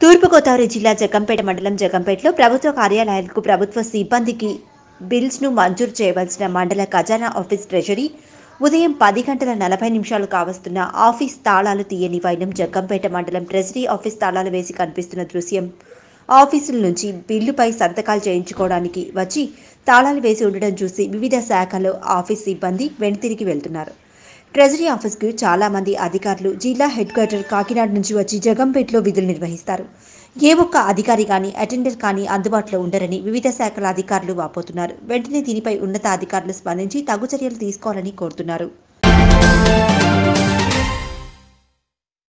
తూర్పుగోదావరి జిల్లా జగంపేట మండలం జగంపేటలో ప్రభుత్వ కార్యాలయాలకు ప్రభుత్వ సిబ్బందికి బిల్స్ను మంజూరు చేయవలసిన మండల ఖజానా ఆఫీస్ ట్రెజరీ ఉదయం పది గంటల నలభై నిమిషాలు కావస్తున్న ఆఫీస్ తాళాలు తీయని వైనం జగ్గంపేట మండలం ట్రెజరీ ఆఫీస్ తాళాలు వేసి కనిపిస్తున్న దృశ్యం ఆఫీసుల నుంచి బిల్లుపై సంతకాలు చేయించుకోవడానికి వచ్చి తాళాలు వేసి ఉండడం చూసి వివిధ శాఖలో ఆఫీస్ సిబ్బంది వెనుతిరిగి వెళ్తున్నారు ట్రెజరీ ఆఫీస్కు చాలా మంది అధికారులు జిల్లా హెడ్ క్వార్టర్ కాకినాడ నుంచి వచ్చి జగంపేటలో విధులు నిర్వహిస్తారు ఏ ఒక్క అధికారి కానీ అటెండర్ కానీ అందుబాటులో ఉండరని వివిధ శాఖల అధికారులు వాపోతున్నారు వెంటనే దీనిపై ఉన్నత అధికారులు స్పందించి తగు చర్యలు తీసుకోవాలని కోరుతున్నారు